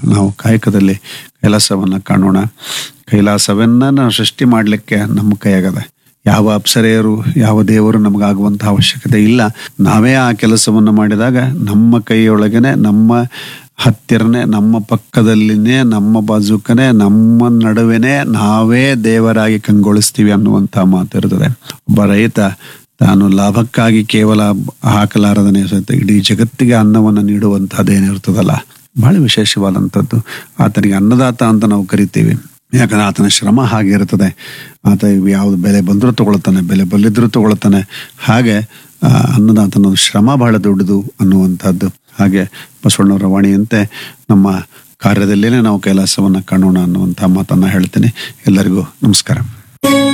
ನಾವು ಕಾಯಕದಲ್ಲಿ ಕೈಲಾಸವನ್ನು ಕಾಣೋಣ ಕೈಲಾಸವನ್ನ ನಾವು ಸೃಷ್ಟಿ ಮಾಡಲಿಕ್ಕೆ ನಮ್ಮ ಕೈಯಾಗದ ಯಾವ ಅಪ್ಸರೆಯರು ಯಾವ ದೇವರು ನಮಗಾಗುವಂತಹ ಅವಶ್ಯಕತೆ ಇಲ್ಲ ನಾವೇ ಆ ಕೆಲಸವನ್ನು ಮಾಡಿದಾಗ ನಮ್ಮ ಕೈಯೊಳಗನೆ ನಮ್ಮ ಹತ್ತಿರನೇ ನಮ್ಮ ಪಕ್ಕದಲ್ಲಿನೇ ನಮ್ಮ ಬಾಜುಕನೆ ನಮ್ಮ ನಡುವೆನೇ ನಾವೇ ದೇವರಾಗಿ ಕಂಗೊಳಿಸ್ತೀವಿ ಅನ್ನುವಂಥ ಮಾತು ಇರ್ತದೆ ಒಬ್ಬ ರೈತ ತಾನು ಲಾಭಕ್ಕಾಗಿ ಕೇವಲ ಹಾಕಲಾರದನೆ ಸಹಿತ ಇಡೀ ಜಗತ್ತಿಗೆ ಅನ್ನವನ್ನು ನೀಡುವಂತಹದ್ದೇನಿರ್ತದಲ್ಲ ಬಹಳ ವಿಶೇಷವಾದಂಥದ್ದು ಆತನಿಗೆ ಅನ್ನದಾತ ಅಂತ ನಾವು ಕರಿತೀವಿ ಯಾಕಂದ್ರೆ ಆತನ ಶ್ರಮ ಹಾಗೆ ಇರ್ತದೆ ಆತ ಯಾವ್ದು ಬೆಲೆ ಬಂದರೂ ತಗೊಳ್ತಾನೆ ಬೆಲೆ ಬಲ್ಲಿದ್ರೂ ತಗೊಳ್ತಾನೆ ಹಾಗೆ ಆ, ಅನ್ನದಾತನ ಶ್ರಮ ಬಹಳ ದೊಡ್ಡದು ಅನ್ನುವಂಥದ್ದು ಹಾಗೆ ಬಸವಣ್ಣವರ ವಾಣಿಯಂತೆ ನಮ್ಮ ಕಾರ್ಯದಲ್ಲೇ ನಾವು ಕೈಲಾಸವನ್ನು ಕಾಣೋಣ ಅನ್ನುವಂಥ ಮಾತನ್ನು ಹೇಳ್ತೀನಿ ಎಲ್ಲರಿಗೂ ನಮಸ್ಕಾರ